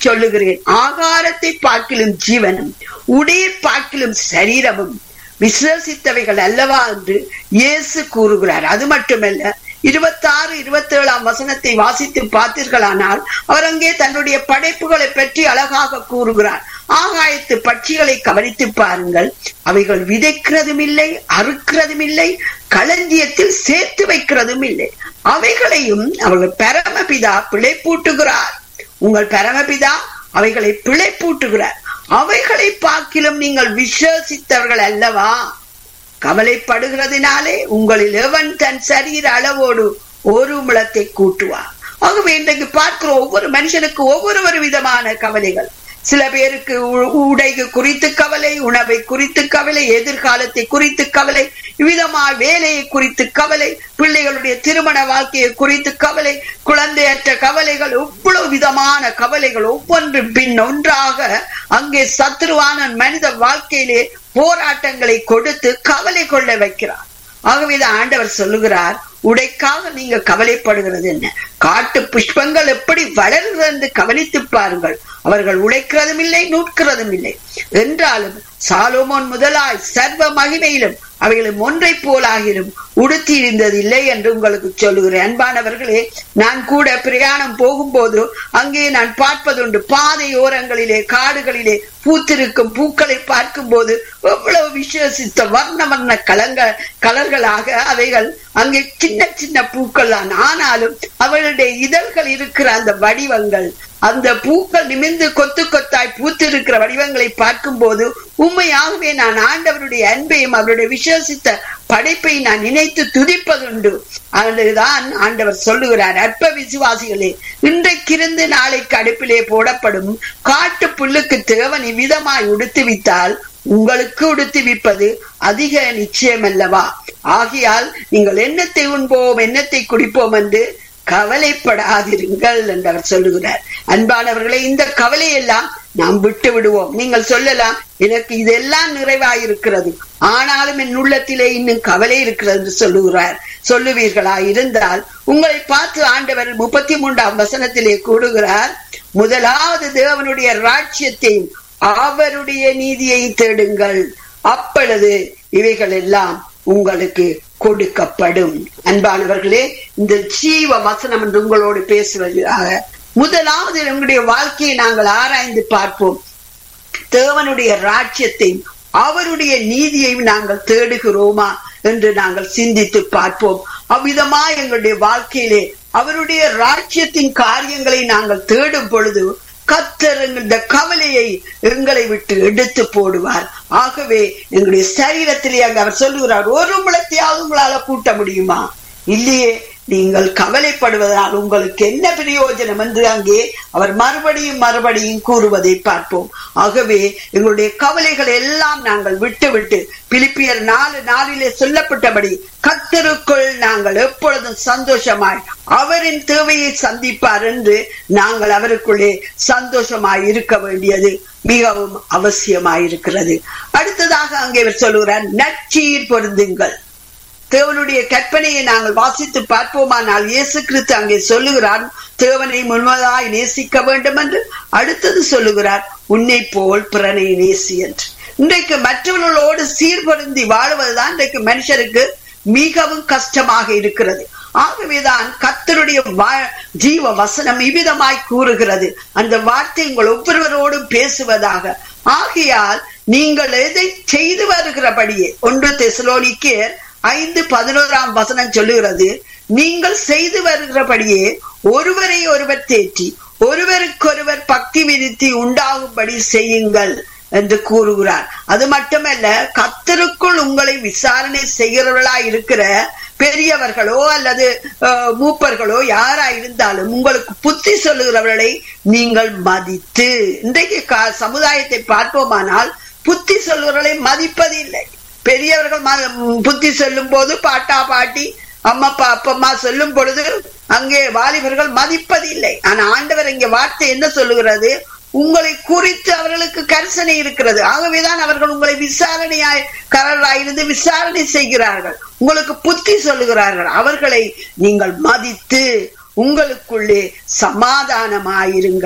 சொல்லுகிறேன் ஆகாரத்தை பார்க்கிலும் ஜீவனும் உடைய பார்க்கிலும் சரீரமும் விசுவசித்தவைகள் அல்லவா என்று இயேசு கூறுகிறார் அது மட்டுமல்ல இருபத்தாறு இருபத்தி ஏழாம் வசனத்தை வாசித்து பார்த்தீர்களானால் அவர் அங்கே தன்னுடைய படைப்புகளை பற்றி அழகாக கூறுகிறார் ஆகாயத்து பட்சிகளை கவனித்து பாருங்கள் அவைகள் விதைக்கிறதும் இல்லை அறுக்கிறதும் இல்லை களஞ்சியத்தில் சேர்த்து வைக்கிறதும் இல்லை அவைகளையும் அவர்கள் பரமபிதா பிழைப்பூட்டுகிறார் உங்கள் பரமபிதா அவைகளை பிழைப்பூட்டுகிறார் அவைகளை பார்க்கிலும் நீங்கள் விசுவசித்தவர்கள் அல்லவா கவலைப்படுகிறதுனாலே உங்களில் எவன் தன் சரீர அளவோடு ஒரு முளத்தை கூட்டுவார் ஆகவே இன்றைக்கு பார்க்கிற ஒவ்வொரு மனுஷனுக்கு ஒவ்வொரு ஒரு விதமான கவலைகள் சில பேருக்கு உடை குறித்து கவலை உணவை குறித்து கவலை எதிர்காலத்தை குறித்து கவலை விதமா வேலையை குறித்து கவலை பிள்ளைகளுடைய திருமண வாழ்க்கையை குறித்து கவலை குழந்தையற்ற கவலைகள் இவ்வளவு விதமான கவலைகள் ஒவ்வொன்று பின் ஒன்றாக அங்கே சத்ருவான மனித வாழ்க்கையிலே போராட்டங்களை கொடுத்து கவலை கொள்ள வைக்கிறார் ஆகவேதான் ஆண்டவர் சொல்லுகிறார் உடைக்காக நீங்க கவலைப்படுகிறது என்ன காட்டு புஷ்பங்கள் எப்படி வளர்கிறது என்று கவனித்து பாருங்கள் அவர்கள் உழைக்கிறதும் இல்லை நூற்கிறதும் இல்லை என்றாலும் சாலோமோன் முதலாய் சர்வ மகிமையிலும் அவைகளும் ஒன்றை போலாகிலும் உடுத்தி இருந்தது இல்லை என்று உங்களுக்கு சொல்லுகிறேன் அன்பானவர்களே நான் கூட பிரயாணம் போகும்போது அங்கே நான் பார்ப்பதுண்டு பாதை ஓரங்களிலே காடுகளிலே பூத்திருக்கும் பூக்களை பார்க்கும் போது எவ்வளவு விசேஷித்த வர்ண வர்ண கலங்க கலர்களாக அவைகள் அங்கே சின்ன சின்ன பூக்கள் தான் ஆனாலும் அவளுடைய இதழ்கள் இருக்கிற அந்த வடிவங்கள் அந்த பூக்கள் நிமிர்ந்து கொத்து கொத்தாய் பூத்திருக்கிற வடிவங்களை பார்க்கும் போது உண்மையாகவே நான் ஆண்டவருடைய அன்பையும் அவருடைய விசேஷித்த படைப்பை நான் நினைத்து துதிப்பதுண்டு அதுதான் ஆண்டவர் சொல்லுகிறார் அற்ப விசுவாசிகளே இன்றைக்கிருந்து நாளைக்கு அடுப்பிலே போடப்படும் காட்டு புல்லுக்கு தேவன் இவ்விதமாய் உடுத்துவித்தால் உங்களுக்கு உடுத்துவிப்பது அதிக நிச்சயம் அல்லவா ஆகையால் நீங்கள் எண்ணத்தை உண்போம் எண்ணத்தை குடிப்போம் என்று கவலைப்படாதிருங்கள் என்று அவர் சொல்லுகிறார் அன்பானவர்களை இந்த கவலை எல்லாம் நாம் விட்டு விடுவோம் நீங்கள் சொல்லலாம் எனக்கு இதெல்லாம் நிறைவாயிருக்கிறது ஆனாலும் என் உள்ளத்திலே இன்னும் கவலை இருக்கிறது என்று சொல்லுகிறார் சொல்லுவீர்களா இருந்தால் உங்களை பார்த்து ஆண்டவர் முப்பத்தி மூன்றாம் வசனத்திலே கூடுகிறார் முதலாவது தேவனுடைய ராட்சியத்தையும் அவருடைய நீதியை தேடுங்கள் அப்பொழுது இவைகள் எல்லாம் உங்களுக்கு கொடுக்கப்படும் அன்பானவர்களே இந்த ஜீவ வசனம் என்று உங்களோடு பேசுவதாக முதலாவது நம்முடைய வாழ்க்கையை நாங்கள் ஆராய்ந்து பார்ப்போம் தேவனுடைய ராஜ்யத்தையும் அவருடைய நீதியையும் நாங்கள் தேடுகிறோமா என்று நாங்கள் சிந்தித்து பார்ப்போம் அவ்விதமா எங்களுடைய வாழ்க்கையிலே அவருடைய ராஜ்யத்தின் காரியங்களை நாங்கள் தேடும் பொழுது கத்தர் இந்த கவலையை எங்களை விட்டு எடுத்து போடுவார் ஆகவே எங்களுடைய சரீரத்திலே அங்க அவர் சொல்லுகிறார் ஒரு முளத்தையாவது உங்களால கூட்ட முடியுமா இல்லையே நீங்கள் கவலைப்படுவதால் உங்களுக்கு என்ன பிரயோஜனம் என்று அங்கே அவர் மறுபடியும் மறுபடியும் கூறுவதை பார்ப்போம் ஆகவே எங்களுடைய கவலைகள் எல்லாம் நாங்கள் விட்டு விட்டு பிலிப்பியர் நாலு நாளிலே சொல்லப்பட்டபடி கத்தருக்குள் நாங்கள் எப்பொழுதும் சந்தோஷமாய் அவரின் தேவையை சந்திப்பார் என்று நாங்கள் அவருக்குள்ளே சந்தோஷமாய் இருக்க வேண்டியது மிகவும் அவசியமாயிருக்கிறது அடுத்ததாக அங்கே சொல்லுகிறார் நச்சீர் பொருந்துங்கள் தேவனுடைய கற்பனையை நாங்கள் வாசித்து பார்ப்போமானால் இயேசு கிறிஸ்து அங்கே சொல்லுகிறார் தேவனை முன்மதாய் நேசிக்க வேண்டும் என்று அடுத்தது சொல்லுகிறார் உன்னை போல் பிறனை நேசி என்று இன்றைக்கு மற்றவர்களோடு சீர்பொருந்தி வாழ்வதுதான் இன்றைக்கு மனுஷருக்கு மிகவும் கஷ்டமாக இருக்கிறது ஆகவேதான் கத்தருடைய ஜீவ வசனம் இவ்விதமாய் கூறுகிறது அந்த வார்த்தை உங்கள் ஒவ்வொருவரோடும் பேசுவதாக ஆகையால் நீங்கள் எதை செய்து வருகிறபடியே ஒன்று தெசலோனிக்கேர் ஐந்து பதினோராம் வசனம் சொல்லுகிறது நீங்கள் செய்து வருகிறபடியே ஒருவரை ஒருவர் தேற்றி ஒருவருக்கொருவர் பக்தி விதித்து உண்டாகும்படி செய்யுங்கள் என்று கூறுகிறார் அது மட்டுமல்ல கத்தருக்குள் உங்களை விசாரணை செய்கிறவர்களா இருக்கிற பெரியவர்களோ அல்லது மூப்பர்களோ யாரா இருந்தாலும் உங்களுக்கு புத்தி சொல்லுகிறவர்களை நீங்கள் மதித்து இன்றைக்கு சமுதாயத்தை பார்ப்போமானால் புத்தி சொல்லுகிறவர்களை மதிப்பதில்லை பெரியவர்கள் புத்தி சொல்லும் போது பாட்டா பாட்டி அம்மப்பா அப்பம்மா சொல்லும் பொழுது அங்கே வாலிபர்கள் மதிப்பதில்லை ஆனா ஆண்டவர் இங்க வார்த்தை என்ன சொல்லுகிறது உங்களை குறித்து அவர்களுக்கு கரிசனை இருக்கிறது ஆகவேதான் அவர்கள் உங்களை விசாரணையாய் கரராயிருந்து விசாரணை செய்கிறார்கள் உங்களுக்கு புத்தி சொல்லுகிறார்கள் அவர்களை நீங்கள் மதித்து உங்களுக்குள்ளே சமாதானமாயிருங்கள்